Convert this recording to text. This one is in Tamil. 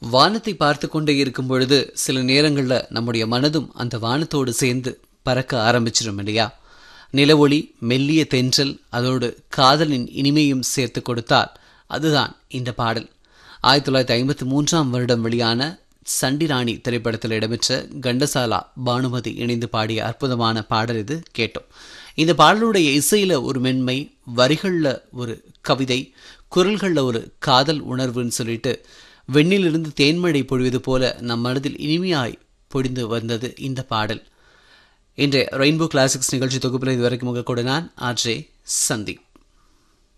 வானத்தை பார்த்து கொண்டே இருக்கும் பொழுது சில நேரங்களில் நம்முடைய மனதும் அந்த வானத்தோடு சேர்ந்து பறக்க ஆரம்பிச்சிடும் இல்லையா நிலவொளி மெல்லிய தென்றல் அதோடு காதலின் இனிமையும் சேர்த்து கொடுத்தால் அதுதான் இந்த பாடல் ஆயிரத்தி தொள்ளாயிரத்தி ஐம்பத்தி மூன்றாம் வருடம் வெளியான சண்டிராணி திரைப்படத்தில் இடம்பெற்ற கண்டசாலா பானுமதி இணைந்து பாடிய அற்புதமான பாடல் இது கேட்டோம் இந்த பாடலுடைய இசையில ஒரு மென்மை வரிகளில் ஒரு கவிதை குரல்களில் ஒரு காதல் உணர்வுன்னு சொல்லிட்டு வெண்ணிலிருந்து தேன்மழை பொழிவது போல நம் மனதில் இனிமையாய் பொழிந்து வந்தது இந்த பாடல் இன்றைய ரெயின்போ கிளாசிக்ஸ் நிகழ்ச்சி தொகுப்பில் இதுவரைக்கும் உங்கள் கூட நான் ஆர்ஜே சந்தீப்